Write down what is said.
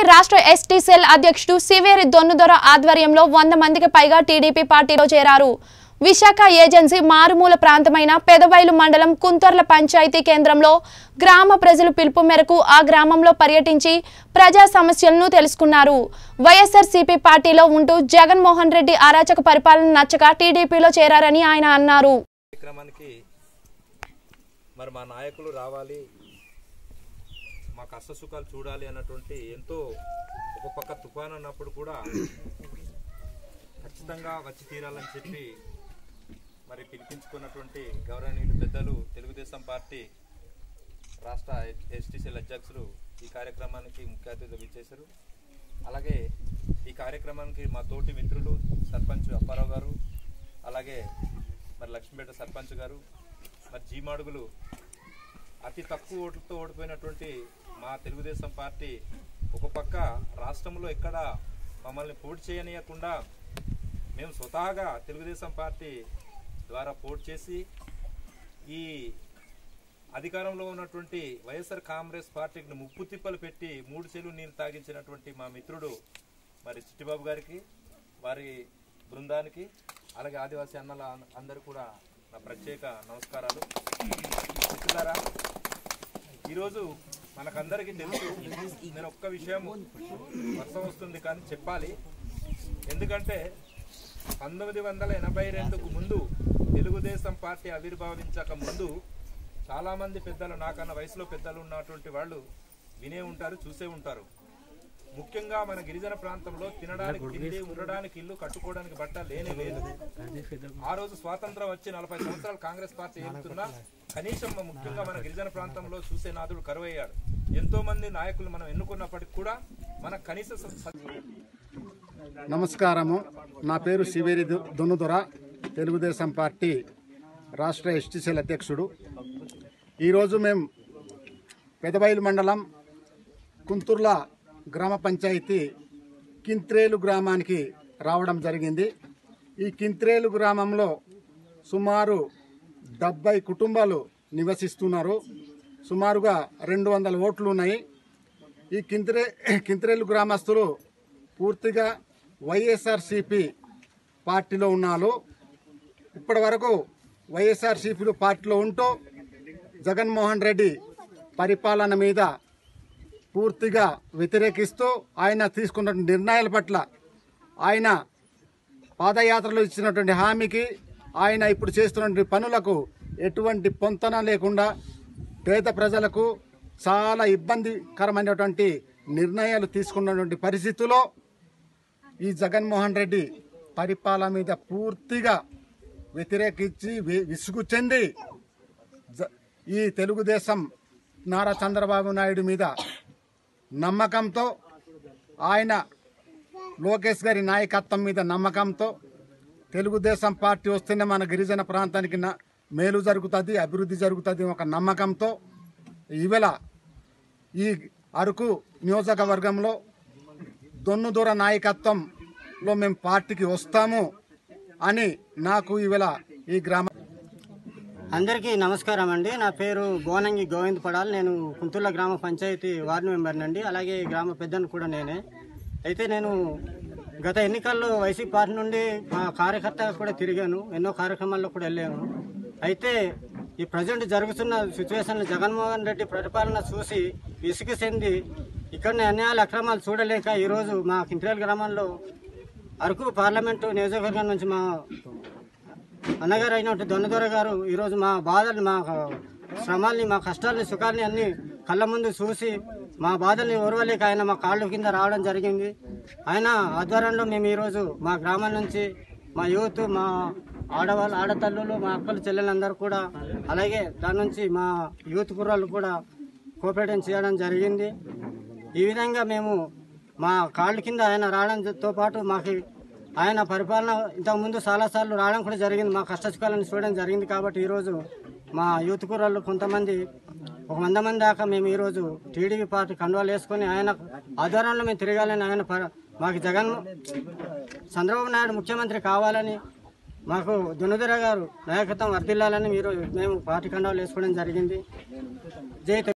రాష్ట్ర ST cell అధ్యక్షుడు సివేరి దొన్నుదొర ఆధ్వర్యంలో వంద మందికి పైగా టీడీపీ పార్టీలో చేరారు విశాఖ ఏజెన్సీ మారుమూల ప్రాంతమైన పెదబైలు మండలం కుంతర్ల పంచాయతీ కేంద్రంలో గ్రామ ప్రజలు పిలుపు మేరకు ఆ గ్రామంలో పర్యటించి ప్రజా సమస్యలను తెలుసుకున్నారు వైఎస్ఆర్సీపీ పార్టీలో ఉంటూ జగన్మోహన్ రెడ్డి అరాచక పరిపాలన నచ్చక టీడీపీలో చేరారని ఆయన అన్నారు కార్యక్రమానికి మరి మా నాయకులు రావాలి మా కష్ట సుఖాలు చూడాలి అన్నటువంటి ఎంతో ఒక పక్క తుఫాన్ అన్నప్పుడు కూడా ఖచ్చితంగా వచ్చి తీరాలని చెప్పి మరి పిలిపించుకున్నటువంటి గౌరవనీయులు పెద్దలు తెలుగుదేశం పార్టీ రాష్ట్ర ఎస్టీసీల అధ్యక్షులు ఈ కార్యక్రమానికి ముఖ్య అతిథిగా విచ్చేశారు అలాగే ఈ కార్యక్రమానికి మా తోటి మిత్రులు సర్పంచ్ అప్పారావు గారు అలాగే మరి లక్ష్మీపేట సర్పంచ్ గారు మరి జీమాడుగులు అతి తక్కువ ఓట్లతో ఓడిపోయినటువంటి మా తెలుగుదేశం పార్టీ ఒక పక్క రాష్ట్రంలో ఎక్కడ మమ్మల్ని పోటీ చేయనీయకుండా మేము స్వతహాగా తెలుగుదేశం పార్టీ ద్వారా పోటీ చేసి ఈ అధికారంలో ఉన్నటువంటి వైఎస్ఆర్ కాంగ్రెస్ పార్టీకి ముప్పు తిప్పలు పెట్టి మూడు చెలువు నీళ్ళు తాగించినటువంటి మా మిత్రుడు మరి చిట్టిబాబు గారికి వారి బృందానికి అలాగే ఆదివాసీ అన్నల అందరూ కూడా నా ప్రత్యేక నమస్కారాలు మిత్రులారా ఈరోజు మనకందరికీ తెలుసు నేను ఒక్క విషయం వర్షం వస్తుంది కానీ చెప్పాలి ఎందుకంటే పంతొమ్మిది వందల ఎనభై రెండుకు ముందు తెలుగుదేశం పార్టీ ఆవిర్భావించక ముందు చాలా మంది పెద్దలు నాకన్నా వయసులో పెద్దలు ఉన్నటువంటి వాళ్ళు వినే ఉంటారు చూసే ఉంటారు ముఖ్యంగా మన గిరిజన ప్రాంతంలో తినడానికి తిండి ఉండడానికి ఇల్లు కట్టుకోవడానికి బట్ట లేనే లేదు ఆ రోజు స్వాతంత్రం వచ్చి నలభై సంవత్సరాలు కాంగ్రెస్ పార్టీ ఏలుతున్నా కనీసం ముఖ్యంగా మన గిరిజన ప్రాంతంలో చూసే నాదుడు కరువయ్యాడు ఎంతో మంది నాయకులు మనం ఎన్నుకున్నప్పటికీ కూడా మన కనీస స- స- నమస్కారము నా పేరు శివేరి దు- దొన్నుదొర తెలుగుదేశం పార్టీ రాష్ట్ర ఎస్టీసీల అధ్యక్షుడు ఈరోజు మేము పెదబైలు మండలం కుంతుర్ల గ్రామ పంచాయతీ కింత్రేలు గ్రామానికి రావడం జరిగింది ఈ కింత్రేలు గ్రామంలో సుమారు డెబ్బై కుటుంబాలు నివసిస్తున్నారు సుమారుగా రెండు వందల ఓట్లు ఉన్నాయి ఈ కింత్రే కింత్రేలు గ్రామస్తులు పూర్తిగా వైఎస్ఆర్సిపి పార్టీలో ఉన్నారు ఇప్పటి వరకు వైఎస్ఆర్సిపి పార్టీలో ఉంటూ జగన్మోహన్ రెడ్డి పరిపాలన మీద పూర్తిగా వ్యతిరేకిస్తూ ఆయన తీసుకున్న నిర్ణయాల పట్ల ఆయన పాదయాత్రలో ఇచ్చినటువంటి హామీకి ఆయన ఇప్పుడు చేస్తున్నటువంటి పనులకు ఎటువంటి పొంతన లేకుండా పేద ప్రజలకు చాలా ఇబ్బందికరమైనటువంటి నిర్ణయాలు తీసుకున్నటువంటి పరిస్థితుల్లో ఈ జగన్మోహన్ రెడ్డి పరిపాలన మీద పూర్తిగా వ్యతిరేకించి వి- విసుగు చెంది జ- ఈ తెలుగుదేశం నారా చంద్రబాబు నాయుడు మీద నమ్మకంతో ఆయన లోకేష్ గారి నాయకత్వం మీద నమ్మకంతో తెలుగుదేశం పార్టీ వస్తేనే మన గిరిజన ప్రాంతానికి న- మేలు జరుగుతుంది అభివృద్ధి జరుగుతుంది ఒక నమ్మకంతో ఈవేళ ఈ అరకు నియోజకవర్గంలో దొన్నుదూర నాయకత్వంలో మేము పార్టీకి వస్తాము అని నాకు ఈవేళ ఈ గ్రామ అందరికీ నమస్కారం అండి నా పేరు బోనంగి గోవింద్ పడాల్ నేను కుంతుర్ల గ్రామ పంచాయతీ వార్డు మెంబర్ని అండి అలాగే ఈ గ్రామ పెద్దను కూడా నేనే అయితే నేను గత ఎన్నికల్లో వైసీపీ పార్టీ నుండి మా కార్యకర్తగా కూడా తిరిగాను ఎన్నో కార్యక్రమాల్లో కూడా వెళ్ళాను అయితే ఈ ప్రజెంట్ జరుగుతున్న సిచ్యువేషన్లో జగన్మోహన్ రెడ్డి పరిపాలన చూసి విసుగు చెంది ఇక్కడనే అన్యాయాలు అక్రమాలు చూడలేక ఈరోజు మా కింట్రేల్ గ్రామంలో అరకు పార్లమెంటు నియోజకవర్గం నుంచి మా అన్నగారు అయినట్టు దొన్నదొర గారు ఈరోజు మా బాధల్ని మా శ్రమాల్ని మా కష్టాలని సుఖాల్ని అన్ని కళ్ళ ముందు చూసి మా బాధల్ని ఓర్వలేక ఆయన మా కాళ్ళు కింద రావడం జరిగింది ఆయన ఆధ్వర్యంలో మేము ఈరోజు మా గ్రామం నుంచి మా యూత్ మా ఆడవాళ్ళు ఆడతల్లులు మా అక్కలు చెల్లెలందరూ కూడా అలాగే దాని నుంచి మా యూత్ కుర్రాళ్ళు కూడా కోఆపరేషన్ చేయడం జరిగింది ఈ విధంగా మేము మా కాళ్ళ కింద ఆయన రావడంతో పాటు మాకు ఆయన పరిపాలన ఇంతకుముందు చాలాసార్లు రావడం కూడా జరిగింది మా కష్టసుఖాలను చూడడం జరిగింది కాబట్టి ఈరోజు మా యూత్ కుర్రాళ్ళు కొంతమంది ఒక వంద మంది దాకా మేము ఈరోజు టీడీపీ పార్టీ కండువాలు వేసుకొని ఆయన ఆధ్వర్యంలో మేము తిరగాలని ఆయన ప- మాకు జగన్ చంద్రబాబు నాయుడు ముఖ్యమంత్రి కావాలని మాకు దునుదర గారు నాయకత్వం వర్దిల్లాలని మీరు మేము పార్టీ కండువాలు వేసుకోవడం జరిగింది జై తెలు-